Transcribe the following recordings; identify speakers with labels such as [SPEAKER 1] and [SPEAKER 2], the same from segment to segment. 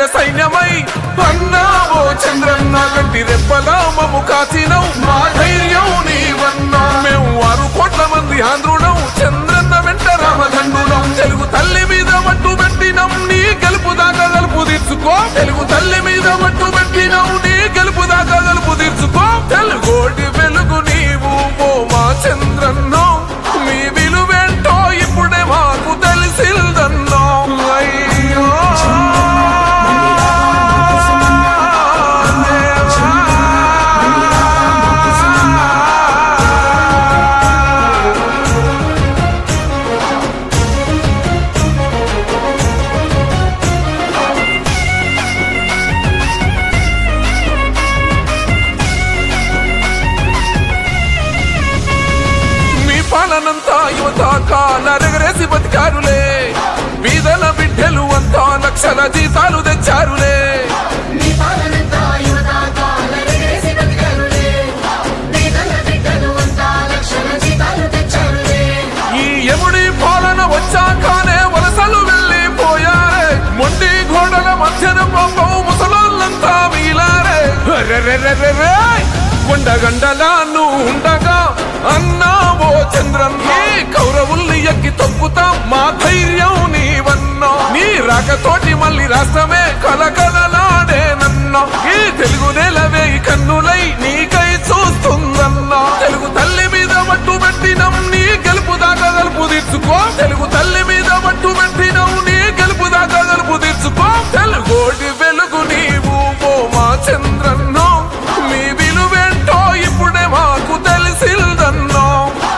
[SPEAKER 1] సైన్యమై అన్నావో చంద్రన్న గంటి రెప్పలా మము కాచినవు మా ధైర్యం నీవన్నా మేము ఆరు కోట్ల మంది ఆంధ్రులం చంద్రన్న వెంట రామదండులం తెలుగు తల్లి మీద మట్టు పెట్టినం నీ గెలుపు దాకా గలుపు తీర్చుకో తెలుగు తల్లి మీద మట్టు పెట్టినం నీ గెలుపు దాకా గలుపు తీర్చుకో తెలుగోటి వెలుగు నీవు ఓ మా చంద్రన్నో మీ విలువేంటో ఇప్పుడే మాకు తెలిసిందన్నో అయ్యో మీ పాలనంతా యువత కాలరెగరేసి బతికారులే వీధల బిడ్డలు అంతా లక్షల జీతాలు తెచ్చారులే
[SPEAKER 2] నీ పాలనంతా యువత కాలరెగరేసి బతికారులే. పేదల బిడ్డలు అంతా లక్షల జీతాలు తెచ్చారులే.
[SPEAKER 1] ఈ ఎముడి పాలన వచ్చాకనే వలసలు వెళ్ళిపోయారే మొండి గోడల మధ్యన పాపం ముసలోళ్ళంతా మీలారే అరెరెరెరెరె! కొండగండలా నువ్వు ఉండగా అన్నావో చంద్రన్న కౌరవుల్ని ఎక్కి తొక్కుతాం మా ధైర్యం నీవన్నా నీ రాకతోటి మళ్ళీ రాష్ట్రమే కలకలలాడే నన్నా ఈ తెలుగు నేలవే ఈ కన్నులై నీకై చూస్తుందన్నా తెలుగు తల్లి మీద మట్టు పెట్టినం నీ గెలుపు దాకా గలుపు తీర్చుకో తెలుగు తల్లి మీద మట్టు పెట్టినం నీ గెలుపు దాకా గలుపు తీర్చుకో తెలుగోటి వెలుగు నీవు ఓ మా చంద్రన్నో మీ విలువేంటో ఇప్పుడే మాకు తెలిసిందన్నో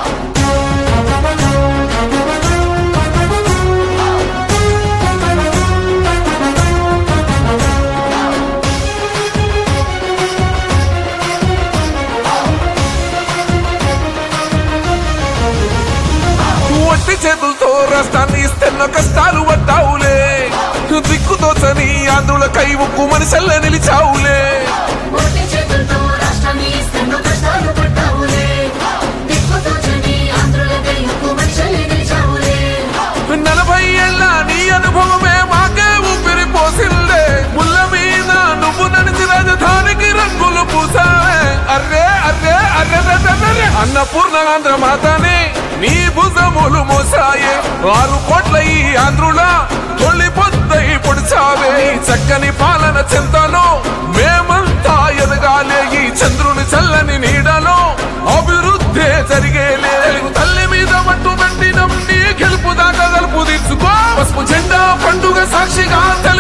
[SPEAKER 1] ఒట్టి చేతులతో రాష్ట్రాన్ని ఇస్తున్న కష్టాలు పడ్డావులే దిక్కుతోచని ఆంధ్రుల కై ఉక్కు మనిషల్ల నిలిచావులే
[SPEAKER 2] ఒట్టి చేతులతో రాష్ట్రాన్ని ఇస్తున్న కష్టాలు పడ్డావులే. దిక్కుతోచని ఆంధ్రులకై ఉక్కు మనిషిని నిలిచావులే.
[SPEAKER 1] నలభై ఏళ్ళ నీ అనుభవమే మాకే ఊపిరి పోసిందే ముళ్ళ మీద నువ్వు నడిచి రాజధానికి రంగులు పూసావే అర్రే అర్రే అర్రే అర్రే అన్నపూర్ణ ఆంధ్ర మాతని నీ భుజములు మోసాయే ఆరు కోట్ల ఈ ఆంధ్రుల తొలి పొద్దై పొడిచావే నీ చక్కని పాలన చెంతలో మేమంతా ఎదగాలే ఈ చంద్రుని చల్లని నీడలో అభివృద్ధి జరిగేలే తెలుగు తల్లి మీద మట్టు పెట్టినం నీ గెలుపు దాకా గలుపు తీర్చుకో పసుపు జెండా పండుగ సాక్షిగా తెలుగు